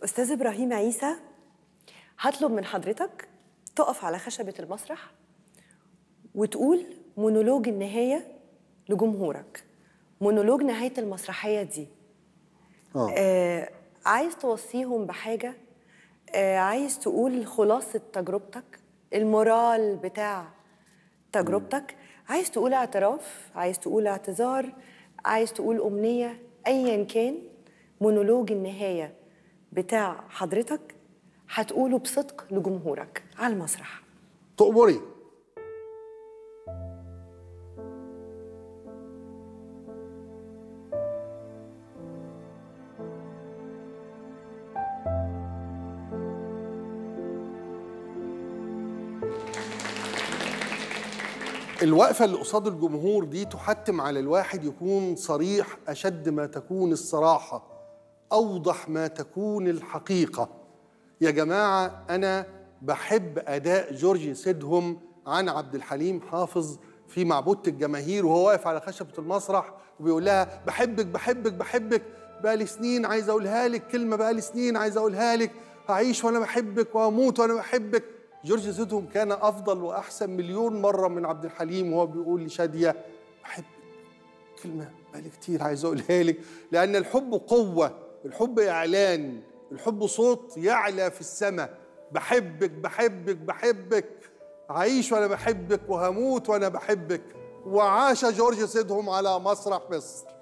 أستاذ إبراهيم عيسى هطلب من حضرتك تقف على خشبة المسرح وتقول مونولوج النهاية لجمهورك مونولوج نهاية المسرحية دي اه آه عايز توصيهم بحاجة آه عايز تقول خلاصة تجربتك المورال بتاع تجربتك عايز تقول اعتراف عايز تقول اعتذار عايز تقول أمنية أيا كان مونولوج النهاية بتاع حضرتك هتقوله بصدق لجمهورك على المسرح تؤمري الوقفة اللي قصاد الجمهور دي تحتم على الواحد يكون صريح أشد ما تكون الصراحة أوضح ما تكون الحقيقة يا جماعة أنا بحب أداء جورج سيدهم عن عبد الحليم حافظ في معبودة الجماهير وهو واقف على خشبة المسرح وبيقول لها بحبك بحبك بحبك بقالي سنين عايز أقولها لك كلمة بقالي سنين عايز أقولها لك هعيش وأنا بحبك وأموت وأنا بحبك جورج سيدهم كان أفضل وأحسن مليون مرة من عبد الحليم وهو بيقول لشادية بحبك كلمة بقالي كتير عايز أقولها لك لأن الحب قوة الحب إعلان الحب صوت يعلى في السماء بحبك بحبك بحبك عايش وأنا بحبك وهموت وأنا بحبك وعاش جورج سيدهم على مسرح مصر